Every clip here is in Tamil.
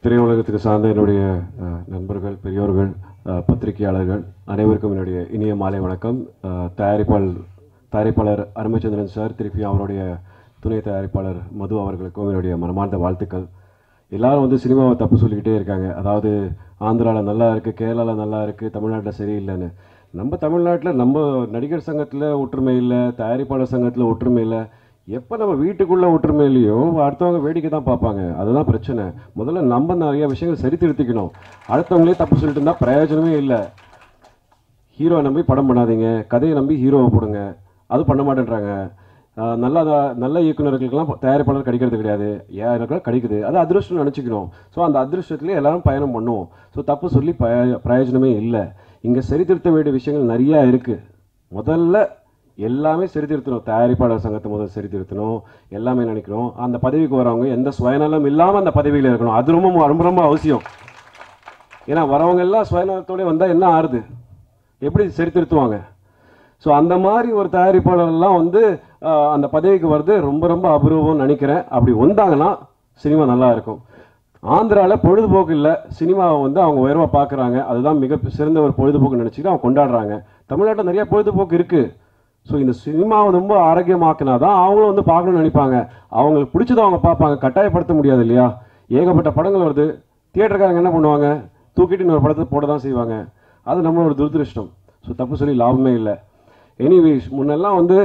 திரையுலகத்துக்கு சார்ந்த என்னுடைய அஹ், நண்பர்கள் பெரியோர்கள் அஹ், பத்திரிகையாளர்கள் அனைவருக்கும் என்னுடைய இனிய மாலை வணக்கம் அஹ், தயாரிப்பாளர் தயாரிப்பாளர் அருமைச்சந்திரன் சார் திருப்பியும் அவருடைய துணை தயாரிப்பாளர் மது அவர்களுக்கும் என்னுடைய மனமார்ந்த வாழ்த்துக்கள் எல்லாரும் வந்து சினிமாவை தப்பு சொல்லிக்கிட்டே இருக்காங்க அதாவது ஆந்திராவில் நல்லா இருக்குது கேரளாவில் நல்லா இருக்குது தமிழ்நாட்டில் சரியில்லைன்னு நம்ம தமிழ்நாட்டில் நம்ம நடிகர் சங்கத்தில் ஒற்றுமை இல்லை தயாரிப்பாளர் சங்கத்தில் ஒற்றுமை இல்லை எப்போ நம்ம வீட்டுக்குள்ளே ஒற்றுமை இல்லையோ அடுத்தவங்க வேடிக்கை தான் பார்ப்பாங்க அதுதான் பிரச்சனை முதல்ல நம்ம நிறைய விஷயங்கள் சரி திருத்திக்கணும் அடுத்தவங்களே தப்பு சொல்லிட்டு இருந்தால் பிரயோஜனமே இல்லை ஹீரோவை நம்பி படம் பண்ணாதீங்க கதையை நம்பி ஹீரோவை போடுங்க அது பண்ண மாட்டேன்றாங்க ஆஹ் நல்ல நல்ல இயக்குனர்களுக்கெல்லாம் தயாரிப்பாளர் கிடைக்கிறது கிடையாது யாருக்கெல்லாம் கிடைக்குது அது அதிர்ஷ்டம் நினச்சிக்கணும் ஸோ அந்த அதிர்ஷ்டத்துலேயே எல்லாரும் பயணம் பண்ணுவோம் ஸோ தப்பு சொல்லி பய பிரயோஜனமே இல்லை இங்கே சரித்திருத்த வேண்டிய விஷயங்கள் நிறையா இருக்குது முதல்ல எல்லாமே சரித்திருத்தணும் தயாரிப்பாளர் சங்கத்தை முதல்ல சரித்திருத்தணும் எல்லாமே நினைக்கிறோம் அந்த பதவிக்கு வரவங்க எந்த சுயநலம் இல்லாமல் அந்த பதவியில் இருக்கணும் அது ரொம்ப ரொம்ப ரொம்ப அவசியம் ஏன்னா வரவங்க எல்லாம் சுயநலத்தோட வந்தால் என்ன ஆறுது எப்படி சரித்திருத்துவாங்க ஸோ அந்த மாதிரி ஒரு தயாரிப்பாளர்லாம் வந்து ஆஹ், அந்த பதவிக்கு வர்றது ரொம்ப ரொம்ப அபூர்வம்னு நினைக்கிறேன் அப்படி வந்தாங்கன்னா சினிமா நல்லா இருக்கும் ஆந்திராவில் பொழுதுபோக்கு இல்லை சினிமாவை வந்து அவங்க உயர்வாக பார்க்குறாங்க அதுதான் மிக சிறந்த ஒரு பொழுதுபோக்கு நினச்சிட்டு அவங்க கொண்டாடுறாங்க தமிழ்நாட்டில் நிறைய பொழுதுபோக்கு இருக்குது ஸோ இந்த சினிமாவை ரொம்ப ஆரோக்கியமாக்கினா தான் அவங்களும் வந்து பார்க்கணும்னு நினைப்பாங்க அவங்களுக்கு பிடிச்சதை அவங்க பார்ப்பாங்க கட்டாயப்படுத்த முடியாது இல்லையா ஏகப்பட்ட படங்கள் வருது தியேட்டர்காரங்க என்ன பண்ணுவாங்க தூக்கிட்டு இன்னொரு படத்தை போட தான் செய்வாங்க அது நம்மளோட துரதிருஷ்டம் ஸோ தப்பு சொல்லி லாபமே இல்லை எனிவேஸ் முன்னெல்லாம் வந்து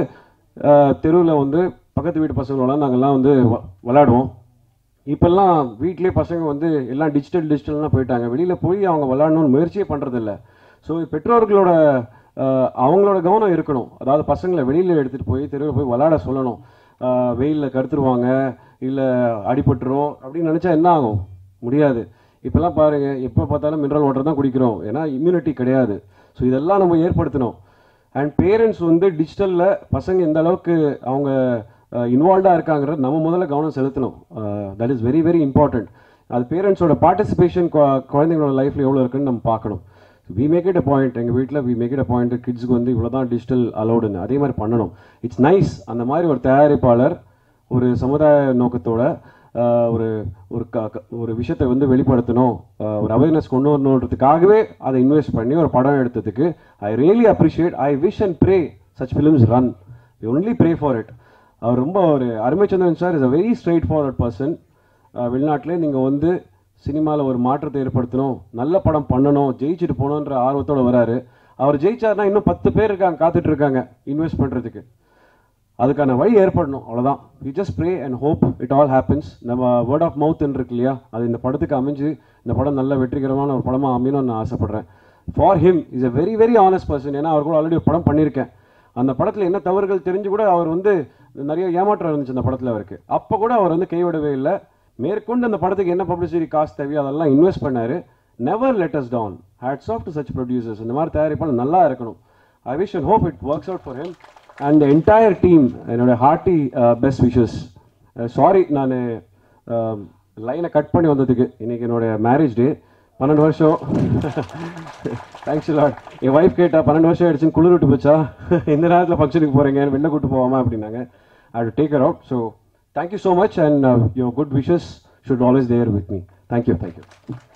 தெருவில் வந்து பக்கத்து வீட்டு பசங்களோட நாங்கள்லாம் வந்து வ- விளையாடுவோம் இப்போல்லாம் வீட்டிலே பசங்க வந்து எல்லாம் டிஜிட்டல் டிஜிட்டல்னா போயிட்டாங்க வெளியில் போய் அவங்க விளையாடணும்னு முயற்சியே பண்ணுறதில்ல ஸோ பெற்றோர்களோட அஹ், அவங்களோட கவனம் இருக்கணும் அதாவது பசங்களை வெளியில் எடுத்துகிட்டு போய் தெருவில் போய் விளையாட சொல்லணும் வெயிலில் கருத்துருவாங்க இல்லை அடிபட்டுரும் அப்படின்னு நினச்சா என்ன ஆகும் முடியாது இப்போல்லாம் பாருங்கள் எப்போ பார்த்தாலும் மினரல் வாட்டர் தான் குடிக்கிறோம் ஏன்னா இம்யூனிட்டி கிடையாது ஸோ இதெல்லாம் நம்ம ஏற்படுத்தணும் அண்ட் பேரண்ட்ஸ் வந்து டிஜிட்டலில் பசங்க எந்த அளவுக்கு அவங்க இன்வால்வ்டாக இருக்காங்கிறது நம்ம முதல்ல கவனம் செலுத்தணும் that is very very important அது பேரண்ட்ஸோட பார்ட்டிசிபேஷன் குழந்தைங்களோட லைஃப்பில் எவ்வளோ இருக்குன்னு நம்ம பார்க்கணும் we make it a point எங்கள் வீட்டில் we make it a point கிட்ஸுக்கு வந்து இவ்வளோ தான் டிஜிட்டல் அலௌடுன்னு அதே மாதிரி பண்ணணும் இட்ஸ் நைஸ் அந்த மாதிரி ஒரு தயாரிப்பாளர் ஒரு சமுதாய நோக்கத்தோட ஆஹ், ஒரு ஒரு க க- ஒரு விஷயத்தை வந்து வெளிப்படுத்தணும் ஆஹ், ஒரு அவேர்னஸ் கொண்டு வரணுன்றதுக்காகவே அதை இன்வெஸ்ட் பண்ணி ஒரு படம் எடுத்ததுக்கு I really appreciate I wish and pray such films run only pray for it அவர் ரொம்ப ஒரு Arumaichandran sir is a very straightforward person வெளிநாட்டிலே நீங்கள் வந்து சினிமாவில் ஒரு மாற்றத்தை ஏற்படுத்தணும் நல்ல படம் பண்ணணும் ஜெயிச்சுட்டு போகணுன்ற ஆர்வத்தோட வராரு அவர் ஜெயிச்சார்னா இன்னும் பத்து பேர் இருக்காங்க காத்துட்டு இருக்காங்க இன்வெஸ்ட் பண்ணுறதுக்கு அதுக்கான வழி ஏற்படணும் அவ்வளோதான் we just pray and hope it all happens நம்ம வேர்ட் ஆஃப் மவுத் இருக்கு இல்லையா அது இந்த படத்துக்கு அமைஞ்சு இந்த படம் நல்ல வெற்றிகரமான ஒரு படமாக அமையணும்னு நான் ஆசைப்பட்றேன் for him is a very very honest person ஏன்னா அவர் கூட ஆல்ரெடி ஒரு படம் பண்ணியிருக்கேன் அந்த படத்தில் என்ன தவறுகள் தெரிஞ்சு கூட அவர் வந்து நிறைய ஏமாற்றம் இருந்துச்சு அந்த படத்தில் அவருக்கு அப்போ கூட அவர் வந்து கைவிடவே இல்லை மேற்கொண்டு அந்த படத்துக்கு என்ன பப்ளிசிட்டி காசு தேவையோ அதெல்லாம் இன்வெஸ்ட் பண்ணாரு never let us down hats off to such producers இந்த மாதிரி தயாரிப்பால் நல்லா இருக்கணும் I wish and hope it works out for him and entire team என்னோட ஹார்ட்டி பெஸ்ட் விஷஸ் சாரி நான் லைனை கட் பண்ணி வந்ததுக்கு இன்னைக்கு என்னோட மேரேஜ் டே பன்னெண்டு வருஷம் தேங்க்ஸ் லாட் என் ஒய்ஃப் கேட்டா பன்னெண்டு வருஷம் ஆயிடுச்சுன்னு குளிர் விட்டு போச்சா இந்த நேரத்தில் ஃபங்க்ஷனுக்கு போகிறீங்க வெளில கூட்டு போவாமா அப்படின்னாங்க I do take out so thank you so much and your good wishes should always there with me thank you thank you